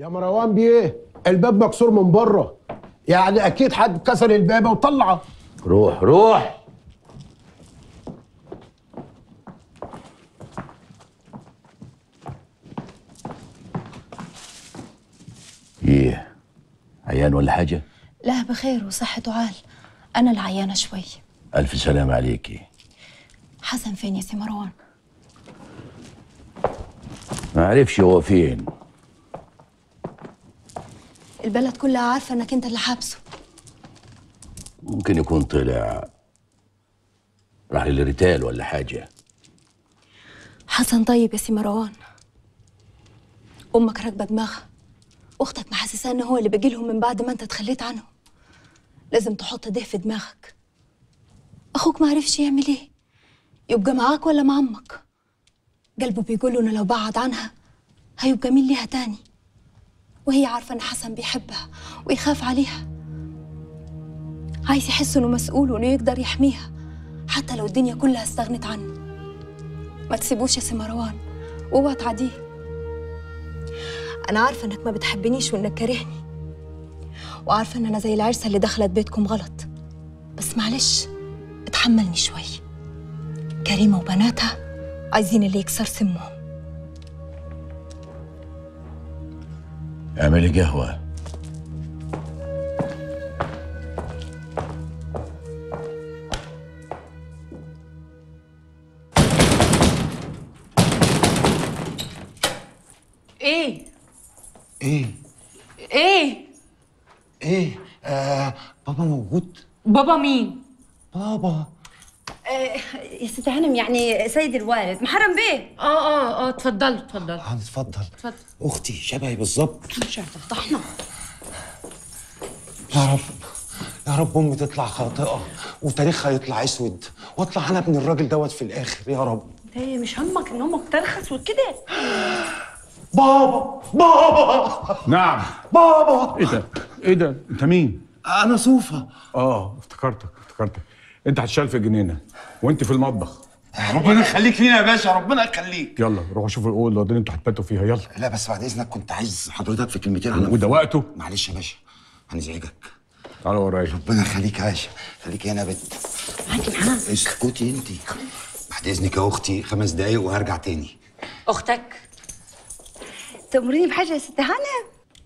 يا مروان بيه الباب مكسور من بره يعني اكيد حد كسر الباب وطلعه روح روح ايه عيان ولا حاجة؟ لا بخير وصحته عال أنا العيانة شوي ألف سلام عليكي حسن فين يا سي مروان ما عرفش هو فين البلد كلها عارفة إنك أنت اللي حابسه ممكن يكون طلع راح للريتال ولا حاجة حسن طيب يا سي مروان أمك راكبة دماغها أختك محسساه إن هو اللي بيجيلهم من بعد ما أنت تخليت عنهم لازم تحط ده في دماغك أخوك ما عرفش يعمل إيه يبقى معاك ولا مع أمك قلبه بيقول إنه لو بعد عنها هيبقى مين ليها تاني وهي عارفة إن حسن بيحبها ويخاف عليها عايز يحس إنه مسؤول وإنه يقدر يحميها حتى لو الدنيا كلها استغنت عنه ما تسيبوش يا سي مروان واوعى تعديه انا عارفه انك ما بتحبنيش وانك كارهني وعارفه ان انا زي العرسه اللي دخلت بيتكم غلط بس معلش اتحملني شوي كريمه وبناتها عايزين اللي يكسر سمهم اعملي قهوة ايه ايه ايه ايه آه بابا موجود بابا مين بابا يا ست هانم يعني سيد الوالد محرم بيه اه اه اه اتفضلوا اتفضلوا هنتفضل اتفضل اختي شبهي بالظبط مش هتفضحنا يا رب يا رب امي تطلع خاطئه وتاريخها يطلع اسود واطلع انا ابن الراجل دوت في الاخر يا رب ايه مش همك ان امك ترخص وكده بابا بابا نعم بابا ايه ده؟ ايه ده؟ انت مين؟ انا صوفه اه افتكرتك افتكرتك انت هتشال في الجنينه وانت في المطبخ ربنا يخليك لينا يا باشا ربنا يخليك يلا روحوا شوفوا الاوضه اللي انتوا هتباتوا فيها يلا لا بس بعد اذنك كنت عايز حضرتك في كلمتين عن وده وقته معلش يا باشا هنزعجك تعالى ورايا ربنا يخليك يا باشا خليك هنا يا بنت اسكتي انت بعد اذنك يا اختي خمس دقايق وهرجع تاني اختك تأمريني بحاجه يا ست هانم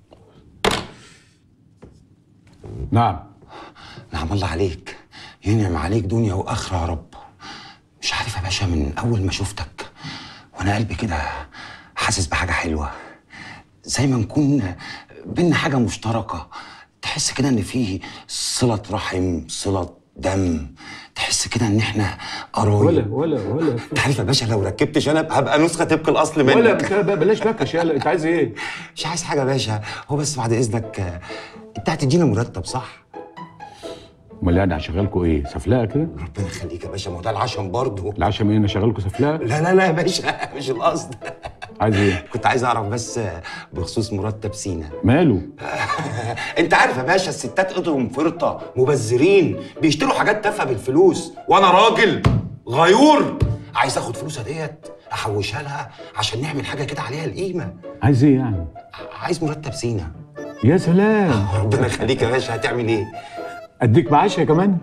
نعم نعم الله عليك ينعم عليك دنيا واخره يا رب مش عارف يا باشا من اول ما شفتك وانا قلبي كده حاسس بحاجه حلوه زي ما نكون بينا حاجه مشتركه تحس كده ان فيه صله رحم صله دم تحس كده ان احنا قرايب ولا ولا ولا انت عارف يا باشا لو ركبت شنب هبقى نسخه طبق الاصل منك ولا انت بقى بلاش بكش يلا انت عايز ايه؟ مش عايز حاجه يا باشا هو بس بعد اذنك آه، انت هتدينا مرتب صح امال يعني هشغلكوا ايه؟ سفلاقه كده؟ ربنا يخليك يا باشا ما هو ده العشم برضه العشاء ايه انا شغلكوا سفلاقه؟ لا لا لا يا باشا مش القصد عايز ايه؟ كنت عايز اعرف بس بخصوص مرتب سينا ماله؟ انت عارف يا باشا الستات ايدهم فرطه مبذرين بيشتروا حاجات تافهه بالفلوس وانا راجل غيور عايز اخد فلوسها ديت احوشها لها عشان نعمل حاجه كده عليها القيمه عايز ايه يعني؟ عايز مرتب سينا يا سلام ربنا يخليك يا باشا هتعمل ايه اديك معاش يا كمان؟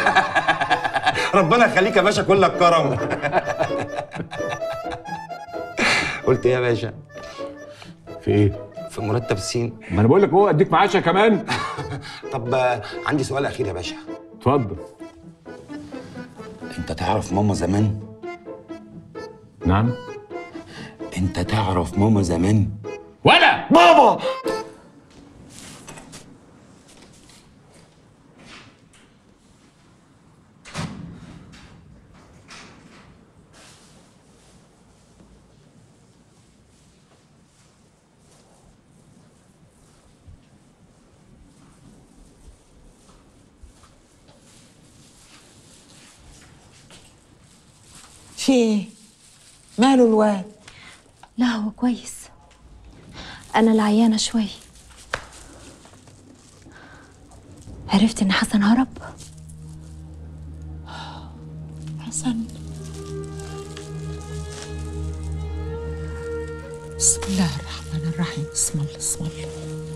ربنا يخليك يا باشا كلك كرم قلت ايه يا باشا في ايه؟ في مرتب سين ما انا بقول لك هو اديك معاش يا كمان؟ طب آه، عندي سؤال اخير يا باشا اتفضل انت تعرف ماما زمان نعم انت تعرف ماما زمان ولا بابا في ايه؟ ماله الواد؟ لا هو كويس أنا العيانة شوي عرفت إن حسن هرب حسن بسم الله الرحمن الرحيم بسم الله بسم الله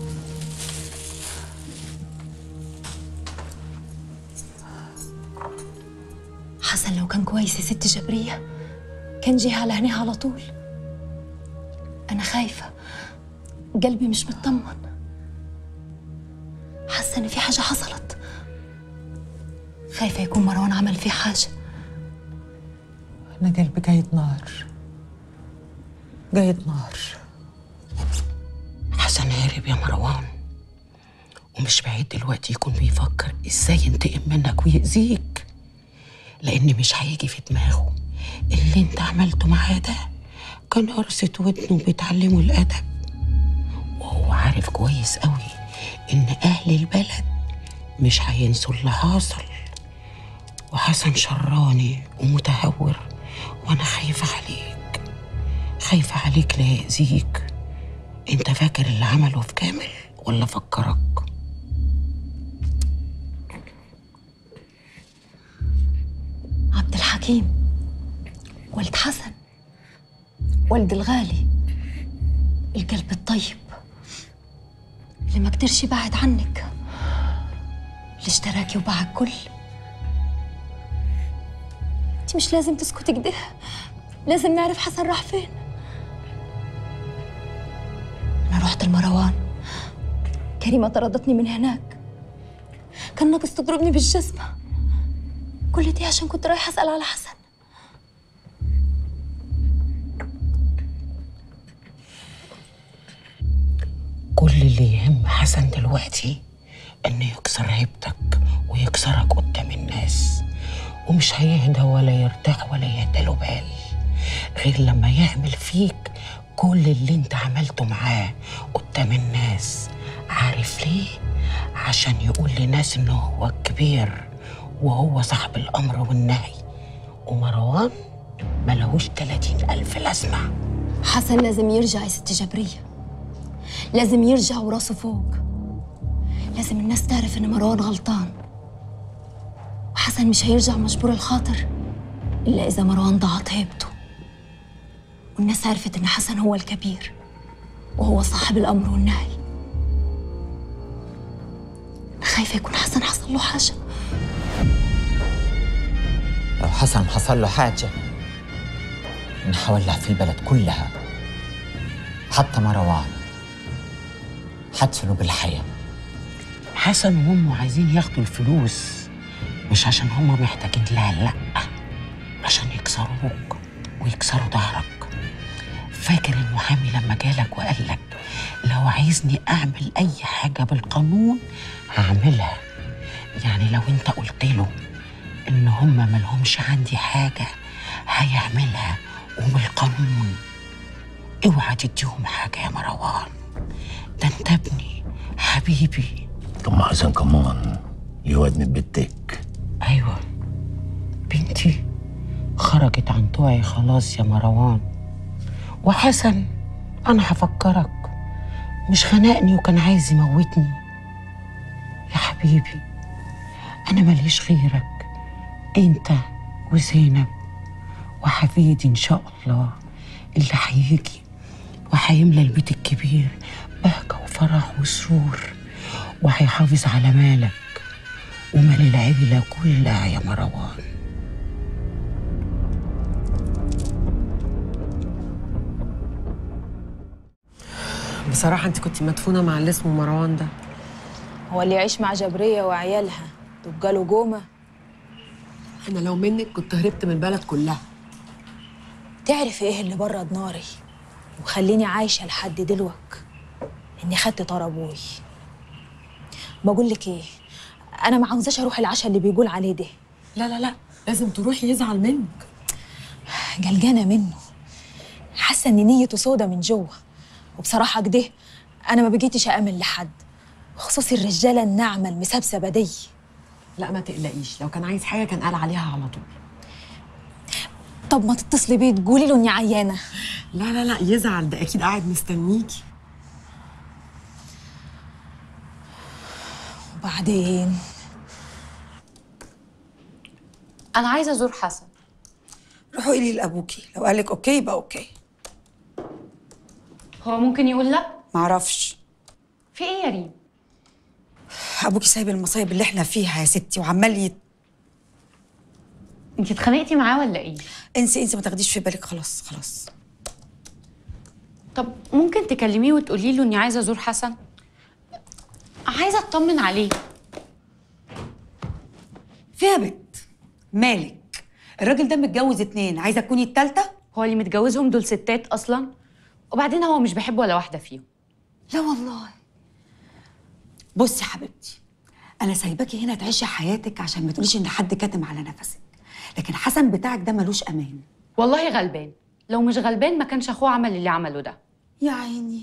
حسن لو كان كويس يا ست جبرية كان جه على هنا على طول أنا خايفة قلبي مش مطمن حاسة إن في حاجة حصلت خايفة يكون مروان عمل فيه حاجة أنا قلبي قايد نار قايد نار حسن هرب يا مروان ومش بعيد دلوقتي يكون بيفكر ازاي ينتقم منك ويأذيك لأن مش هيجي في دماغه اللي انت عملته معاه ده كان قرصة ودنه بيتعلموا الأدب وهو عارف كويس قوي إن أهل البلد مش هينسوا اللي حصل وحسن شراني ومتهور وأنا خايفة عليك خايفة عليك لا يأذيك انت فاكر اللي عمله في كامل ولا فكرك عبد الحكيم ولد حسن ولد الغالي القلب الطيب اللي ما قدرش يبعد عنك اللي اشتراكي وباع الكل انت مش لازم تسكتي كده لازم نعرف حسن راح فين انا رحت المروان كريمه طردتني من هناك كان ناقص تضربني بالجزمه كل دي عشان كنت رايحه اسال على حسن كل اللي يهم حسن دلوقتي انه يكسر هيبتك ويكسرك قدام الناس ومش هيهدى ولا يرتاح ولا يهدى له بال غير لما يعمل فيك كل اللي انت عملته معاه قدام الناس عارف ليه؟ عشان يقول لناس انه هو الكبير وهو صاحب الامر والنهي ومروان ملهوش تلاتين ألف لازمة حسن لازم يرجع يا ست جبريه لازم يرجع وراسه فوق لازم الناس تعرف ان مروان غلطان وحسن مش هيرجع مجبور الخاطر الا اذا مروان ضاعت هيبته والناس عرفت ان حسن هو الكبير وهو صاحب الامر والنهي خايفه يكون حسن حصل له حاجه لو حسن حصل له حاجة أنا هولع في البلد كلها حتى مروان حدفنه بالحياة حسن وامه عايزين ياخدوا الفلوس مش عشان هما محتاجين لها لا عشان يكسروك ويكسروا ظهرك فاكر المحامي لما جالك وقال لك لو عايزني اعمل اي حاجه بالقانون هعملها يعني لو انت قلت له ان هما ملهمش عندي حاجه هيعملها وبالقانون اوعى تديهم حاجه يا مروان ده انت ابني حبيبي طب ما حسن كمان يواد من بنتك ايوه بنتي خرجت عن طوعي خلاص يا مروان وحسن انا هفكرك مش خنقني وكان عايز يموتني يا حبيبي انا ماليش غيرك انت وزينب وحفيدي ان شاء الله اللي هيجي وهيملى البيت الكبير بهجة وفرح وسرور وهيحافظ على مالك ومال العيلة كلها يا مروان بصراحة انت كنت مدفونة مع اللي اسمه مروان ده هو اللي يعيش مع جبرية وعيالها تبقى له جومة انا لو منك كنت هربت من البلد كلها تعرف ايه اللي برد ناري وخليني عايشة لحد دلوك اني خدت طار ابوي بقول لك ايه انا ما عاوزاش اروح العشاء اللي بيقول عليه ده لا لا لا لازم تروحي يزعل منك قلقانة منه حاسة ان نيته سودة من جوه وبصراحة كده انا ما بقيتش اامن لحد خصوصي الرجالة الناعمة المسبسبة دي لا ما تقلقيش لو كان عايز حاجة كان قال عليها على طول طب ما تتصلي بيه تقولي له اني عيانة لا لا لا يزعل ده اكيد قاعد مستنيكي وبعدين انا عايزه ازور حسن روحوا قولي لابوكي لو قالك اوكي يبقى اوكي هو ممكن يقول لا معرفش في ايه يا ريم ابوكي سايب المصايب اللي احنا فيها يا ستي وعمال يت... انت اتخانقتي معاه ولا ايه انسي انسي ما تاخديش في بالك خلاص خلاص طب ممكن تكلميه وتقولي له اني عايزه ازور حسن عايزه اطمن عليه فيها بنت مالك الراجل ده متجوز اتنين عايزه تكوني التالتة هو اللي متجوزهم دول ستات اصلا وبعدين هو مش بيحب ولا واحده فيهم لا والله بصي يا حبيبتي انا سايباكي هنا تعيشي حياتك عشان ما تقوليش ان حد كاتم على نفسك لكن حسن بتاعك ده ملوش امان والله غلبان لو مش غلبان ما كانش اخوه عمل اللي عمله ده يا عيني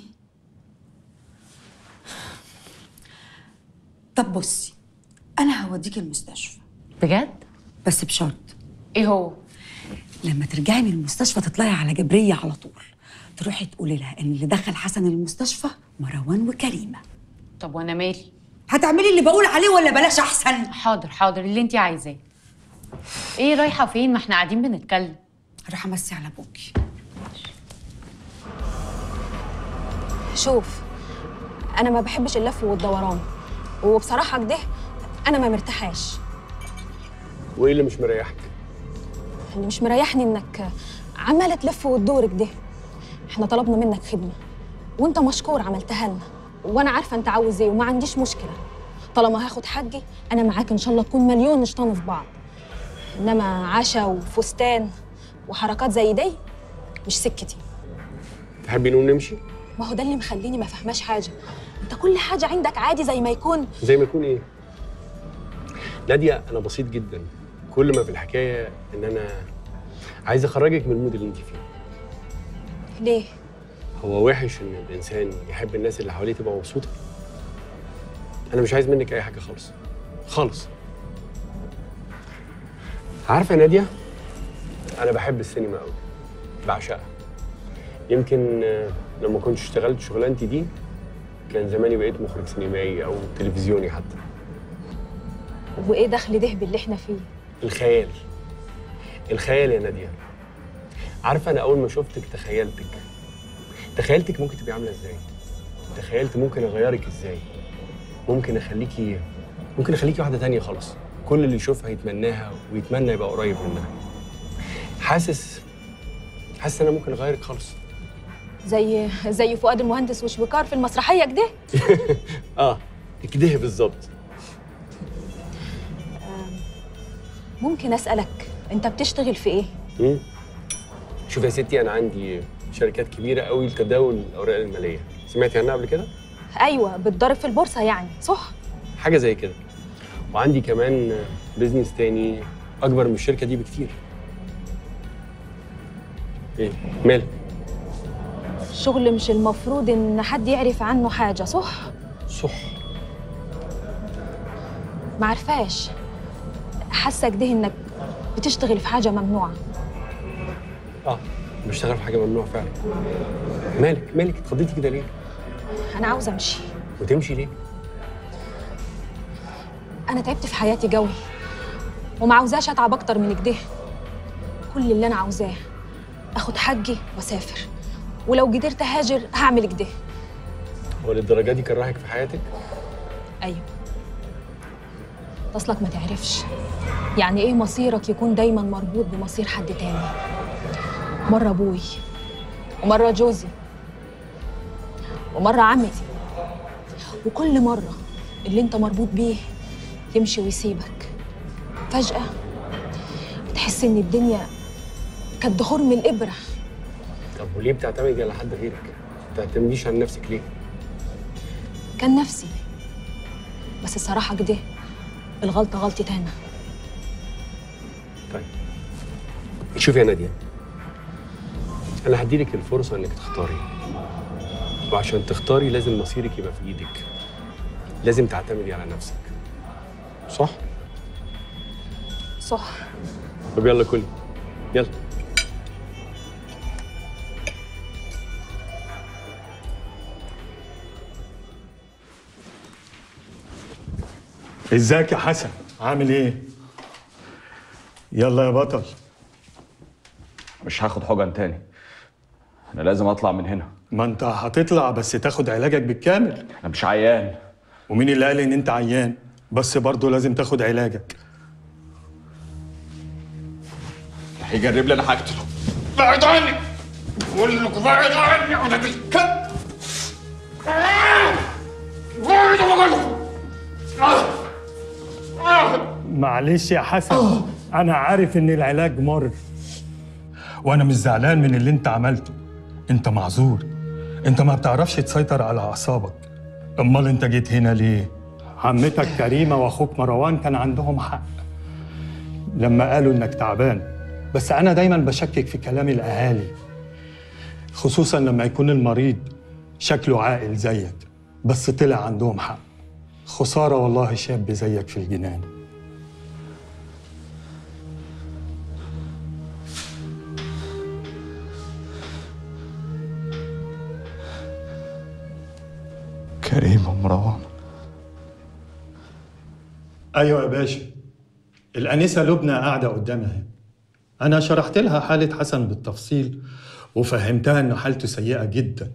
طب بصي انا هوديكي المستشفى بجد بس بشرط ايه هو لما ترجعي من المستشفى تطلعي على جبريه على طول تروحي تقولي لها ان اللي دخل حسن المستشفى مروان وكريمه طب وانا مالي هتعملي اللي بقول عليه ولا بلاش احسن حاضر حاضر اللي انت عايزاه ايه رايحه فين ما احنا قاعدين بنتكلم هروح امسي على ابوكي شوف انا ما بحبش اللف والدوران وبصراحه كده انا ما مرتاحاش وايه اللي مش مريحك اللي مش مريحني انك عماله تلف وتدور كده احنا طلبنا منك خدمه وانت مشكور عملتها لنا وانا عارفه انت عاوز ايه وما عنديش مشكله طالما هاخد حقي انا معاك ان شاء الله تكون مليون نشطان في بعض انما عشا وفستان وحركات زي دي مش سكتي تحبي نقوم نمشي ما هو ده اللي مخليني ما فهماش حاجه انت كل حاجه عندك عادي زي ما يكون زي ما يكون ايه ناديه انا بسيط جدا كل ما في الحكايه ان انا عايز اخرجك من المود اللي انت فيه ليه هو وحش ان الانسان يحب الناس اللي حواليه تبقى مبسوطه انا مش عايز منك اي حاجه خالص خالص عارفه يا ناديه انا بحب السينما قوي بعشقها يمكن آه، لو ما كنتش اشتغلت شغلانتي دي كان زماني بقيت مخرج سينمائي او تلفزيوني حتى وايه دخل ده باللي احنا فيه الخيال الخيال يا ناديه عارفه انا اول ما شفتك تخيلتك تخيلتك ممكن تبقي عامله ازاي تخيلت ممكن اغيرك ازاي ممكن اخليكي ممكن اخليكي واحده تانية خالص كل اللي يشوفها يتمناها ويتمنى يبقى قريب منها حاسس حاسس ان انا ممكن اغيرك خالص زي زي فؤاد المهندس وشويكار في المسرحيه كده اه كده بالظبط ممكن اسالك انت بتشتغل في ايه مم. شوف يا ستي انا عندي شركات كبيره قوي لتداول الاوراق الماليه سمعتي عنها قبل كده ايوه بتضرب في البورصه يعني صح حاجه زي كده وعندي كمان بيزنس تاني اكبر من الشركه دي بكتير ايه مالك شغل مش المفروض ان حد يعرف عنه حاجه صح صح ما عرفاش حاسه كده انك بتشتغل في حاجه ممنوعه اه بشتغل في حاجه ممنوع فعلا مالك مالك اتخضيتي كده ليه انا عاوزه امشي وتمشي ليه انا تعبت في حياتي قوي وما عاوزاش اتعب اكتر من كده كل اللي انا عاوزاه اخد حقي واسافر ولو قدرت اهاجر هعمل كده هو للدرجه دي كرهك في حياتك ايوه اصلك ما تعرفش يعني ايه مصيرك يكون دايما مربوط بمصير حد تاني مره ابوي ومره جوزي ومره عمتي وكل مره اللي انت مربوط بيه يمشي ويسيبك فجاه تحس ان الدنيا كانت دخور من الابره طب وليه بتعتمدي على حد غيرك ما تعتمديش على نفسك ليه كان نفسي بس الصراحه كده الغلطه غلطتي انا طيب شوفي يا ناديه انا هديلك الفرصه انك تختاري وعشان تختاري لازم مصيرك يبقى في ايدك لازم تعتمدي على نفسك صح صح طب يلا كلي يلا ازيك يا حسن عامل ايه يلا يا بطل مش هاخد حجن تاني انا لازم اطلع من هنا ما انت هتطلع بس تاخد علاجك بالكامل انا مش عيان ومين اللي قال ان انت عيان بس برضه لازم تاخد علاجك هيجرب لي انا هقتله بعد عني بقول لكم بعد عني ولاد الكلب بعد عني معلش يا حسن انا عارف ان العلاج مر وانا مش زعلان من اللي انت عملته انت معذور انت ما بتعرفش تسيطر على اعصابك امال انت جيت هنا ليه عمتك كريمه واخوك مروان كان عندهم حق لما قالوا انك تعبان بس انا دايما بشكك في كلام الاهالي خصوصا لما يكون المريض شكله عاقل زيك بس طلع عندهم حق خساره والله شاب زيك في الجنان كريم ومروان ايوه يا باشا الانسه لبنى قاعده قدامي اهي انا شرحت لها حاله حسن بالتفصيل وفهمتها ان حالته سيئه جدا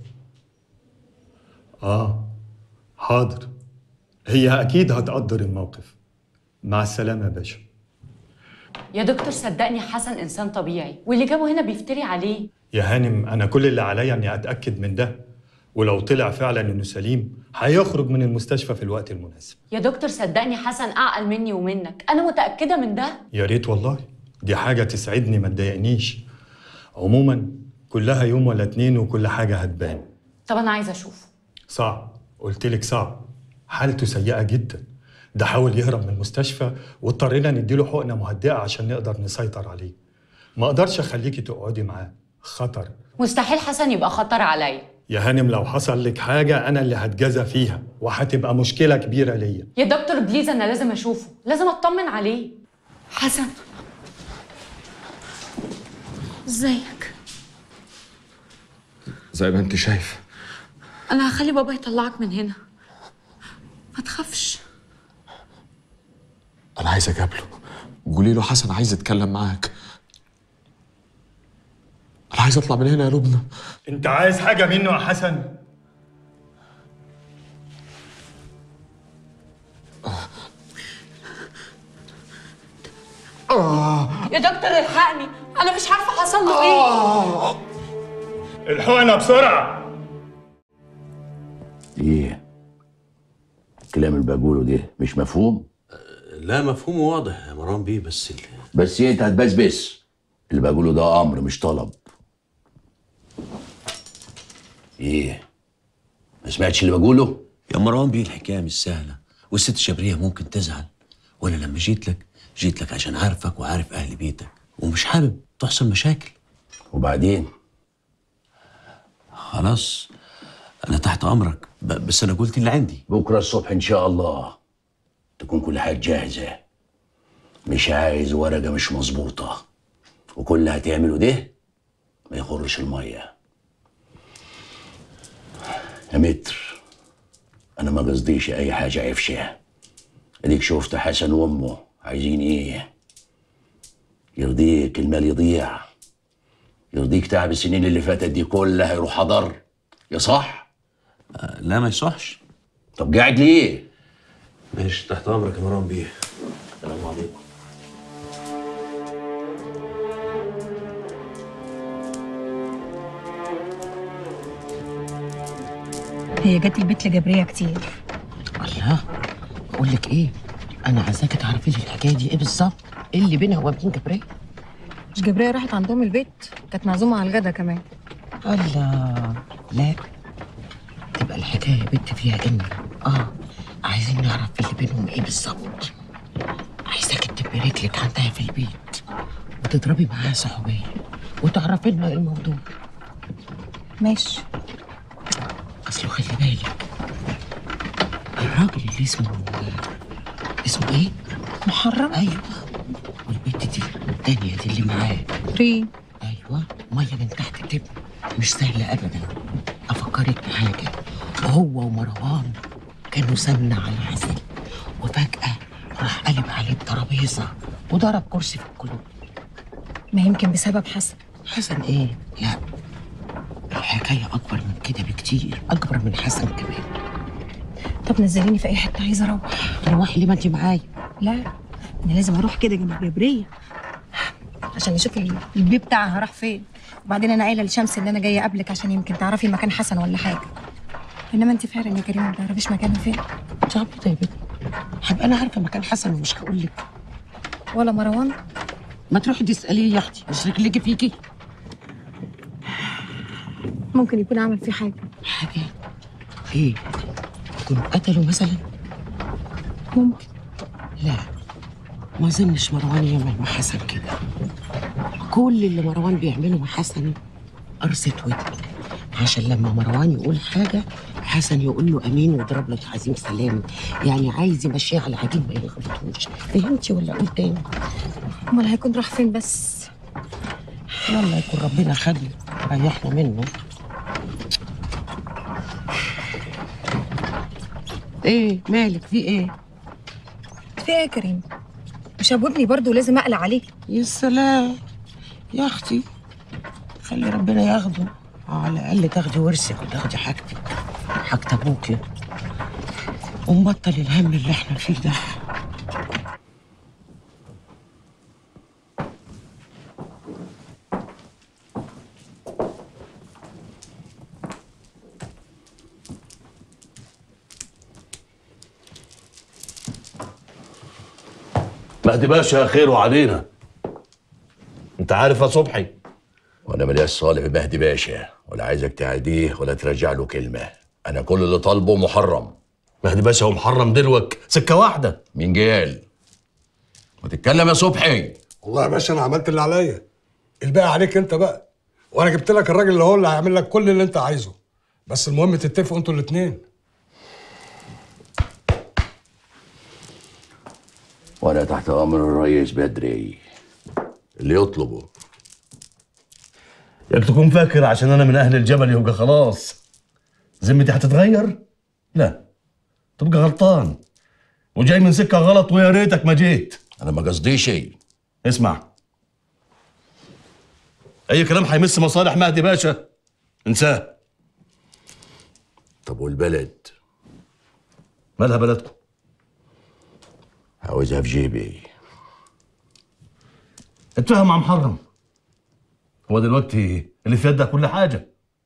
اه حاضر هي اكيد هتقدر الموقف مع السلامه يا باشا يا دكتور صدقني حسن انسان طبيعي واللي جابه هنا بيفتري عليه يا هانم انا كل اللي عليا اني اتاكد من ده ولو طلع فعلا انه سليم هيخرج من المستشفى في الوقت المناسب يا دكتور صدقني حسن اعقل مني ومنك انا متاكده من ده يا ريت والله دي حاجة تسعدني ما تضايقنيش عموما كلها يوم ولا اتنين وكل حاجة هتبان طب انا عايزه اشوفه صعب قلت لك صعب حالته سيئة جدا ده حاول يهرب من المستشفى واضطرينا نديله حقنة مهدئة عشان نقدر نسيطر عليه ما اقدرش اخليكي تقعدي معاه خطر مستحيل حسن يبقى خطر عليا يا هانم لو حصل لك حاجة أنا اللي هتجازى فيها وهتبقى مشكلة كبيرة ليا يا دكتور بليز انا لازم اشوفه لازم اطمن عليه حسن ازيك زي ما انت شايف انا هخلي بابا يطلعك من هنا ما تخافش انا عايز اقابله قولي له حسن عايز يتكلم معاك انا عايز اطلع من هنا يا لبنى أنت عايز حاجة منه يا حسن؟ يا دكتور الحقني انا مش عارفه حصل له ايه الحقنة بسرعة ايه الكلام اللي بقوله ده مش مفهوم لا مفهومه واضح يا مروان بيه بس ال... بس إيه انت هتبسبس اللي بقوله ده امر مش طلب ايه ما سمعتش اللي بقوله يا مروان بيه الحكايه مش سهله والست شبريه ممكن تزعل وانا لما جيت لك جيت لك عشان عارفك وعارف اهل بيتك ومش حابب تحصل مشاكل وبعدين خلاص انا تحت امرك ب- بس انا قلت اللي عندي بكره الصبح ان شاء الله تكون كل حاجه جاهزه مش عايز ورقه مش مظبوطه وكل اللي هتعمله ده ما يخرش الميه يا متر انا ما قصديش اي حاجه عفشه اديك شفت حسن وامه عايزين ايه يرضيك المال يضيع يرضيك تعب السنين اللي فاتت دي كلها يروح حضر يا صح لا ما يصحش طب قاعد ليه ماشي تحت امرك يا مروان بيه السلام عليكم هي جت البيت لجبرية كتير الله بقول لك ايه انا عايزاكي تعرفي لي الحكايه دي ايه بالظبط ايه اللي بينها وبين جبريه مش جبرية راحت عندهم البيت كانت معزومة على الغدا كمان الله لا تبقى الحكايه يا بنت فيها ان اه عايزين نعرف اللي بينهم ايه بالظبط عايزاكي تبقي رجلك عندها في البيت وتضربي معاها صحوبيه وتعرفي لنا ايه الموضوع ماشي اصله خلي بالك الراجل اللي اسمه اسمه ايه؟ محرم ايوه والبنت دي التانية دي اللي معاه ريم ايوه ميه من تحت تبقى مش سهلة ابدا افكرك بحاجة هو ومروان كانوا سمنة على عسل وفجأة راح قلب عليه الترابيزة وضرب كرسي في القلوب ما يمكن بسبب حسن حسن ايه؟ لا الحكايه اكبر من كده بكتير اكبر من حسن كمان طب نزليني في اي حته عايزه اروح روحي ليه ما انت معايا لا انا لازم اروح كده جنب جبريه عشان نشوف ال- البي بتاعها راح فين وبعدين انا قايله لشمس ان انا جايه قبلك عشان يمكن تعرفي مكان حسن ولا حاجه انما انت فعلا يا كريمه ما تعرفيش مكانه فين طب طيب هبقى انا عارفه مكان حسن ومش هقول لك ولا مروان ما تروحي تساليه يا اختي مش رجليكي فيكي ممكن يكون عمل فيه حاجه حاجه ايه يكونوا قتلوا مثلا ممكن لا ما اظنش مروان يعمل مع حسن كده كل اللي مروان بيعمله مع حسن قرصة ودن عشان لما مروان يقول حاجة حسن يقول له أمين ويضرب له تعظيم سلام يعني عايز يمشيه على العجين ما يلخبطوش فهمتي ولا أقول تاني؟ امال هيكون راح فين بس يلا يكون ربنا خلي ريحنا منه ايه مالك في ايه؟ في ايه يا كريم مش ابو ابني برضه لازم اقلق عليه يا سلام يا اختي خلي ربنا ياخده على الاقل تاخدي ورثك وتاخدي حاجتك حاجة ابوكي ونبطل الهم اللي احنا فيه ده مهدي باشا خيره علينا انت عارف يا صبحي وانا ملياش صالح بمهدي باشا ولا عايزك تعديه ولا ترجع له كلمه انا كل اللي طالبه محرم مهدي باشا ومحرم دلوك سكه واحده مين قال وتتكلم يا صبحي والله يا باشا انا عملت اللي عليا الباقي عليك انت بقى وانا جبت لك الراجل اللي هو اللي هيعمل لك كل اللي انت عايزه بس المهم تتفقوا انتوا الاثنين وانا تحت امر الرئيس بدري اللي يطلبه ياك تكون فاكر عشان انا من اهل الجبل يبقى خلاص ذمتي هتتغير؟ لا تبقى غلطان وجاي من سكه غلط ويا ريتك ما جيت انا ما قصدي شيء اسمع اي كلام هيمس مصالح مهدي باشا انساه طب والبلد مالها بلدكم عاوزها في جيبي اتفهم مع محرم هو دلوقتي اللي في يدك كل حاجه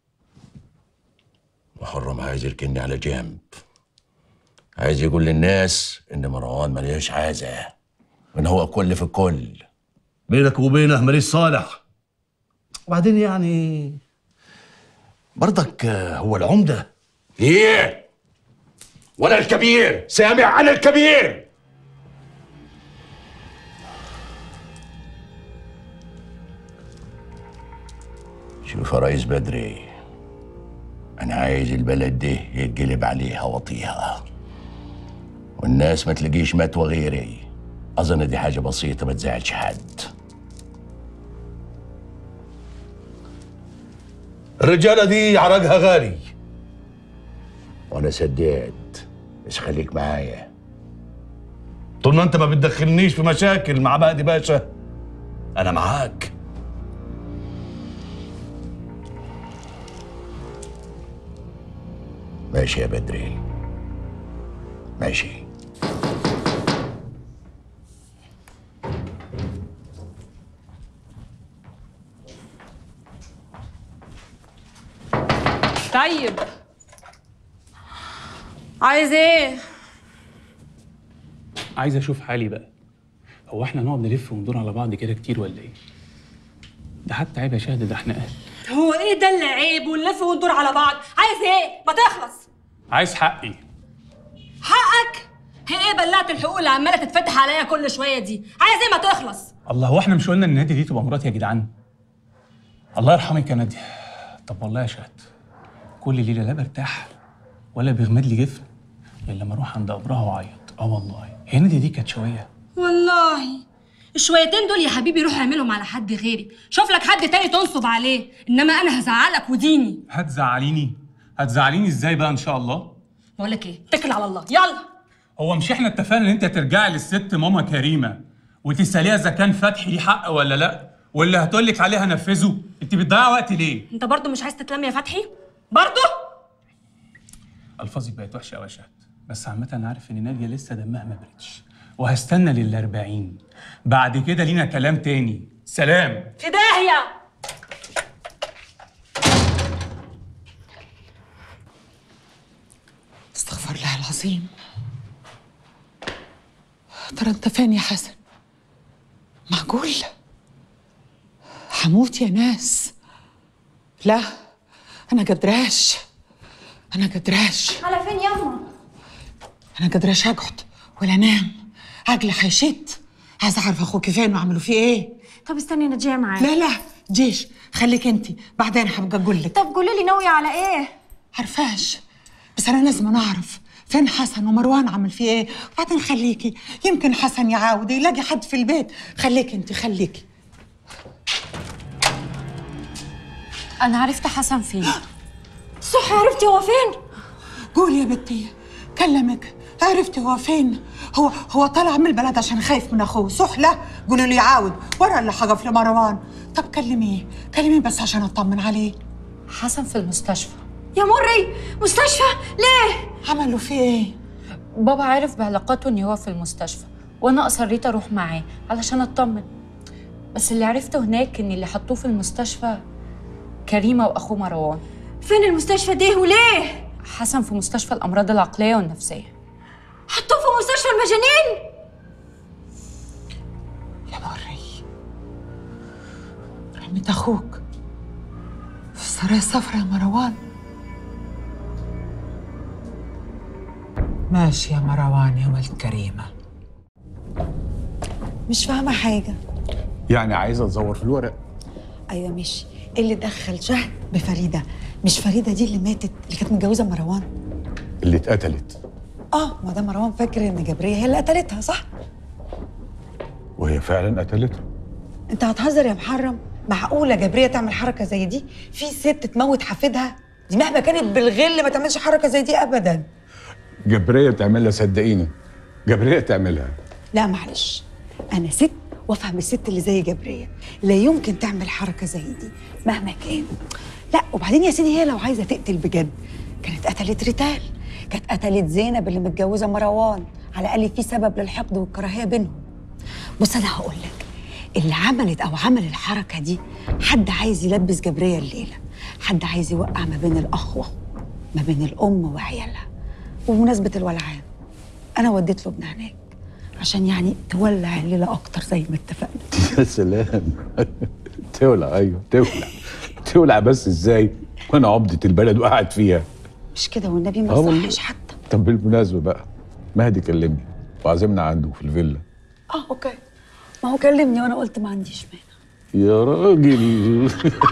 محرم عايز يركني على جنب عايز يقول للناس ان مروان ملياش عازه وان هو كل في الكل بينك وبينه ماليش صالح وبعدين يعني برضك آه، هو العمده ايه وانا الكبير سامع انا الكبير شوف يا ريس بدري انا عايز البلد دي يتقلب عليها وطيها والناس ما تلاقيش متوى غيري اظن دي حاجه بسيطه ما تزعلش حد الرجاله دي عرقها غالي وانا سديت بس خليك معايا طول ما انت ما بتدخلنيش في مشاكل مع مهدي باشا انا معاك ماشي يا بدري ماشي طيب عايز ايه؟ عايز اشوف حالي بقى هو احنا نقعد نلف وندور على بعض كده كتير ولا ايه ده حتى عيب يا شهد ده احنا اهل هو ايه ده اللي عيب ونلف وندور على بعض؟ عايز ايه؟ ما تخلص عايز حقي حقك؟ هي ايه بلعت الحقوق اللي عماله تتفتح عليا كل شويه دي؟ عايز ايه ما تخلص؟ الله هو احنا مش قلنا ان نادي دي تبقى مراتي يا جدعان الله يرحمك يا نادي طب والله يا شهد كل ليله لا برتاح ولا بيغمد لي جفن الا لما اروح عند قبرها واعيط اه والله هي نادي دي كانت شويه والله الشويتين دول يا حبيبي روح اعملهم على حد غيري شوف لك حد تاني تنصب عليه انما انا هزعلك وديني هتزعليني هتزعليني ازاي بقى ان شاء الله بقول لك ايه اتكل على الله يلا هو مش احنا اتفقنا ان انت ترجعي للست ماما كريمه وتساليها اذا كان فتحي ليه حق ولا لا واللي هتقولك عليها نفذه انت بتضيع وقت ليه انت برضو مش عايز تتلم يا فتحي برضو الفاظك بقت وحشه قوي يا شهد بس عامه انا عارف ان ناديه لسه دمها ما بردش وهستنى للأربعين بعد كده لينا كلام تاني سلام في داهيه استغفر الله العظيم ترى انت فين يا حسن معقول حموت يا ناس لا انا قدراش انا قدراش على فين يما انا قدراش اقعد ولا انام عقلي حيشت عايزه اعرف اخوك فين وعملوا فيه ايه طب استني انا جايه معاك لا لا جيش خليك انت بعدين حبقى اقول لك طب قولي لي ناويه على ايه عارفاش بس انا لازم أنا اعرف فين حسن ومروان عمل فيه ايه وبعدين خليكي يمكن حسن يعاود يلاقي حد في البيت خليكي انت خليكي انا عرفت حسن فين صح عرفتي هو فين قولي يا بنتي كلمك عرفتي هو فين هو هو طلع من البلد عشان خايف من اخوه صح لا قولوا لي يعاود ورا اللي حقف لمروان طب كلميه كلميه بس عشان اطمن عليه حسن في المستشفى يا مري مستشفى ليه عملوا فيه ايه بابا عارف بعلاقاته ان هو في المستشفى وانا اصريت اروح معاه علشان اطمن بس اللي عرفته هناك ان اللي حطوه في المستشفى كريمه واخوه مروان فين المستشفى دي وليه حسن في مستشفى الامراض العقليه والنفسيه حطوه في مستشفى المجانين يا مري رميت اخوك في السرايا الصفراء يا مروان ماشي يا مروان يا ولد كريمه مش فاهمة حاجة يعني عايزه تزور في الورق أيوة ماشي إيه اللي دخل شهد بفريدة مش فريدة دي اللي ماتت اللي كانت متجوزة مروان اللي اتقتلت اه ما ده مروان فاكر ان جبرية هي اللي قتلتها صح وهي فعلا قتلته انت هتهزر يا محرم معقولة جبرية تعمل حركة زي دي في ست تموت حفيدها دي مهما كانت بالغل ما تعملش حركة زي دي أبدا جبريه بتعملها صدقيني جبريه تعملها لا معلش أنا ست وأفهم الست اللي زي جبرية لا يمكن تعمل حركة زي دي مهما كان لا وبعدين يا سيدي هي لو عايزة تقتل بجد كانت قتلت ريتال كانت قتلت زينب اللي متجوزة مروان على الأقل في سبب للحقد والكراهية بينهم بص أنا هقول لك اللي عملت أو عمل الحركة دي حد عايز يلبس جبرية الليلة حد عايز يوقع ما بين الأخوة ما بين الأم وعيالها وبمناسبة الولعان أنا وديت له ابن هناك عشان يعني تولع الليلة أكتر زي ما اتفقنا يا سلام تولع ايوه تولع تولع بس ازاي وانا عبدة البلد وقعد فيها مش كده والنبي آه ما والله. صحش حتى طب بالمناسبه بقى مهدي كلمني وعزمنا عنده في الفيلا اه اوكي ما هو كلمني وانا قلت ما عنديش مانع يا راجل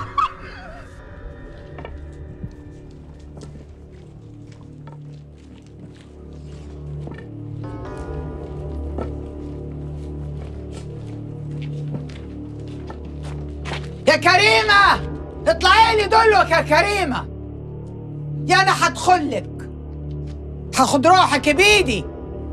يا كريمة اطلعي لي دلوك يا كريمة يا أنا هدخلك هاخد روحك بإيدي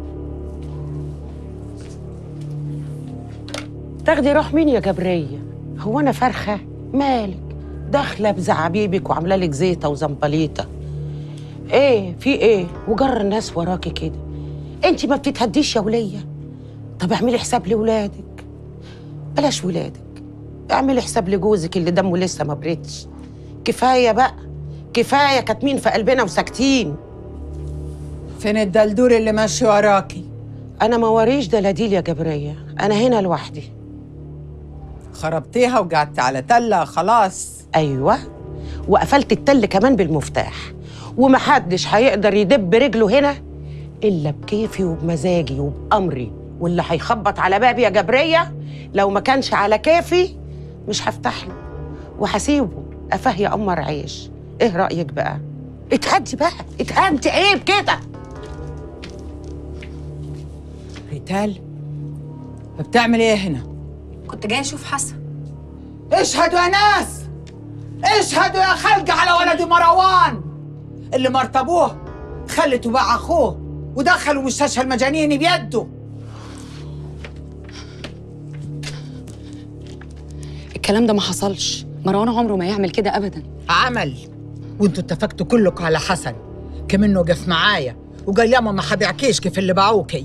تاخدي روح مين يا جبرية؟ هو أنا فرخة؟ مالك؟ داخلة بزعابيبك وعاملة لك زيطة وزنبليطة إيه في إيه؟ وجر الناس وراكي كده أنت ما بتتهديش يا ولية طب اعملي حساب لولادك بلاش ولادك اعملي حساب لجوزك اللي دمه لسه ما بردش كفاية بقى كفاية كاتمين في قلبنا وساكتين فين الدلدور اللي ماشي وراكي؟ أنا ما وريش دلاديل يا جبرية أنا هنا لوحدي خربتيها وقعدت على تلة خلاص أيوة وقفلت التل كمان بالمفتاح ومحدش هيقدر يدب رجله هنا إلا بكيفي وبمزاجي وبأمري واللي هيخبط على بابي يا جبرية لو ما كانش على كيفي مش هفتح له وهسيبه أفاه يا قمر عيش إيه رأيك بقى؟ اتهدي بقى اتهدي عيب كده ريتال بتعمل ايه هنا؟ كنت جاي اشوف حسن اشهدوا يا ناس اشهدوا يا خلق على ولد مروان اللي مرتبوه خلته باع اخوه ودخلوا مستشفى المجانين بيده الكلام ده ما حصلش مروان عمره ما يعمل كده ابدا عمل وانتوا اتفقتوا كلكم على حسن كمنه وقف معايا وقال ياما ما حبيعكيش كيف اللي باعوكي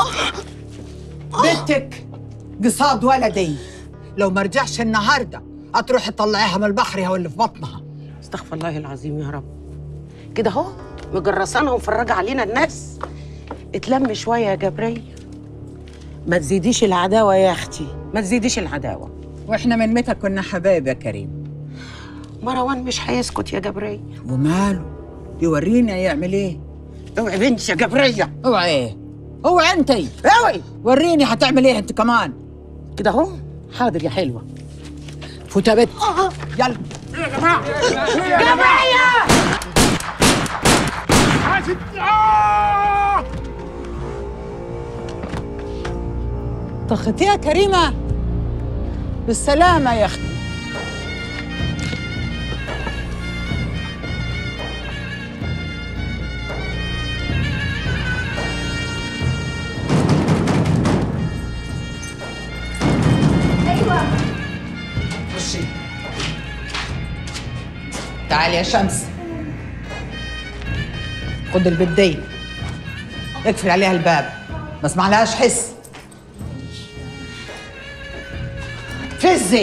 بنتك قصاد ولدي لو ما رجعش النهارده هتروح تطلعيها من البحر هو اللي في بطنها استغفر الله العظيم يا رب كده اهو مجرسانها ومفرجه علينا الناس اتلم شويه يا جبريه ما تزيديش العداوه يا اختي ما تزيديش العداوه واحنا من متى كنا حبايب يا كريم مروان مش هيسكت يا جبريه وماله يورينا يعمل ايه اوعي بنتي يا جبريه اوعي ايه اوعي انتي اوعي وريني هتعمل ايه انت كمان كده اهو حاضر يا حلوه فوت يا بت يلا يا جماعه جبريه طختي يا كريمه بالسلامه يا اختي ايوه خشي تعالي يا شمس خد البدية اقفل عليها الباب ما اسمعلهاش حس فزي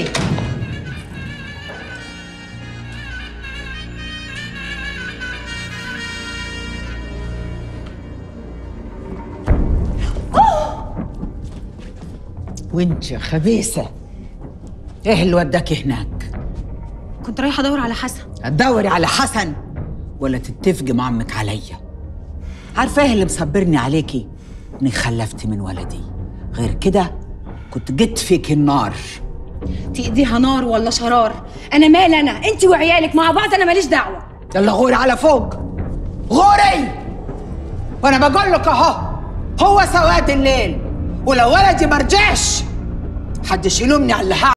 وانت يا خبيثة ايه اللي وداكي هناك؟ كنت رايحه ادور على حسن هتدوري على حسن ولا تتفقي مع عمك عليا عارفه ايه اللي مصبرني عليكي اني خلفتي من ولدي غير كده كنت جيت فيك النار تقضيها نار ولا شرار انا مال انا انت وعيالك مع بعض انا ماليش دعوه يلا غوري على فوق غوري وانا بقول لك اهو هو سواد الليل ولو ولدي مرجعش حد يلومني على اللي هعمل